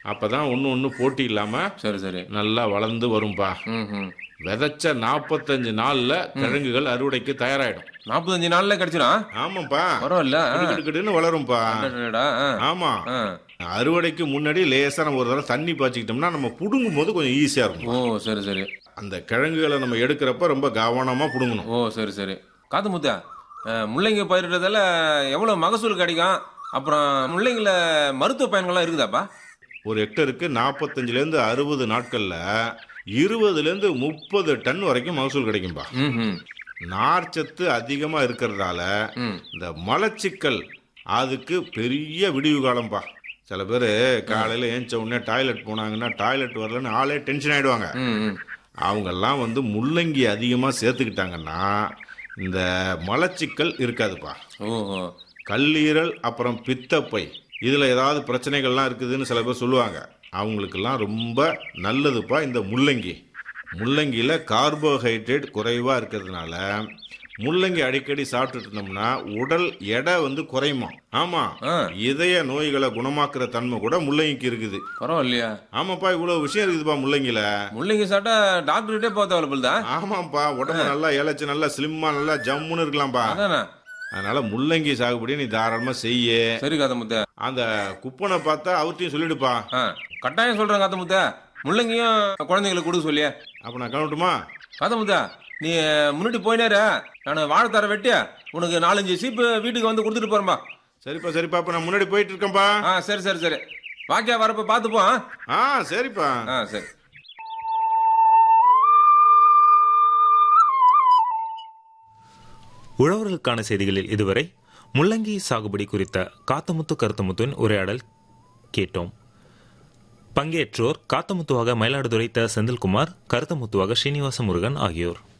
அப்பதான் ஒன்று ஒன்று போட்டி இல்லாம சரி சரி நல்லா வளர்ந்து வரும்பா ம் ம் விதைச்ச நாற்பத்தஞ்சு நாள்ல கிழங்குகள் அறுவடைக்கு தயாராயிடும் நாற்பத்தஞ்சு நாள்ல கிடைச்சிடும் ஆமாப்பா பரவாயில்ல ஆ. கிடுக்கிடுன்னு வளரும்பா அடடடா, ஆ. ஆமா ஆ. அறுவடைக்கு முன்னாடி லேசா நம்ம ஒரு தடவை தண்ணி பாய்ச்சிக்கிட்டோம்னா நம்ம புடுங்கும் போது கொஞ்சம் ஈஸியா இருக்கும் ஓ சரி சரி அந்த கிழங்குகளை நம்ம எடுக்கிறப்ப ரொம்ப கவனமா புடுங்கணும் ஓ சரி சரி காத்து முத்தா அஹ், முள்ளங்கி பயிரிடுறதால எவ்வளோ மகசூல் கிடைக்கும் அப்புறம் முள்ளங்கில மருத்துவ பயன்கள்லாம் இருக்குதாப்பா ஒரு ஹெக்டருக்கு நாற்பத்தஞ்சுல இருந்து அறுபது நாட்கள்ல இருபதுல இருந்து முப்பது டன் வரைக்கும் மகசூல் கிடைக்கும்பா ம் ம் நார்ச்சத்து அதிகமா இருக்கிறதால ம் இந்த மலச்சிக்கல் அதுக்கு பெரிய விடிவு காலம்பா சில பேர் காலையில் ஏஞ்ச உடனே டாய்லெட் போனாங்கன்னா டாய்லெட் வரலன்னு ஆளே டென்ஷன் ஆயிடுவாங்க ம் ம் அவங்கெல்லாம் வந்து முள்ளங்கி அதிகமாக சேர்த்துக்கிட்டாங்கன்னா இந்த மலச்சிக்கல் இருக்காதுப்பா ஓஹோ கல்லீரல் அப்புறம் பித்தப்பை இதில் ஏதாவது பிரச்சனைகள்லாம் இருக்குதுன்னு சில பேர் சொல்லுவாங்க அவங்களுக்கெல்லாம் ரொம்ப நல்லதுப்பா இந்த முள்ளங்கி முள்ளங்கியில் கார்போஹைட்ரேட் குறைவாக இருக்கிறதுனால முள்ளங்கி அடிக்கடி சாப்பிட்டுட்டு இருந்தோம்னா உடல் எடை வந்து குறையுமா ஆமாம் ஆ இதய நோய்களை குணமாக்குற தன்மை கூட முள்ளங்கிக்கு இருக்குது பரவாயில்லையா ஆமாப்பா இவ்வளோ விஷயம் இருக்குதுப்பா முள்ளங்கில முள்ளங்கி சாப்பிட்டா டாக்டர்கிட்டே போக தேவையில்ல தான் ஆமாப்பா உடம்பு நல்லா இழைச்சு நல்லா ஸ்லிம்மா நல்லா ஜம்முன்னு இருக்கலாம்ப்பா அதானே அதனால முள்ளங்கி சாகுபடி நீ தாராளமா செய்ய சரி காத்த முத்த அந்த குப்பனை பார்த்தா அவர்ட்டையும் சொல்லிடுப்பா ஆ கட்டாயம் சொல்கிறேன் காத்த முத்த முள்ளங்கியும் குழந்தைங்களுக்கு கொடுக்க சொல்லியே அப்ப நான் கிளம்பட்டுமா காத்த முத்தா நீ முன்னாடி போயினேரு நான் வாழைத்தார வெட்டி உனக்கு நாலஞ்சு சீப்பு வீட்டுக்கு வந்து கொடுத்துட்டு போறேன்பா சரிப்பா சரிப்பா அப்ப நான் முன்னாடி போயிட்டு இருக்கேன்ப்பா ஆ சரி சரி சரி வாக்கியா வரப்ப பார்த்துப்போம் ஆ? ஆ சரிப்பா ஆ சரி உழவர்களுக்கான செய்திகளில் இதுவரை முள்ளங்கி சாகுபடி குறித்த காத்தமுத்து கருத்தமுத்துவின் உரையாடல் கேட்டோம் பங்கேற்றோர் காத்தமுத்துவாக மயிலாடுதுறை த செந்தில்குமார் கருத்தமுத்துவாக ஸ்ரீனிவாச முருகன் ஆகியோர்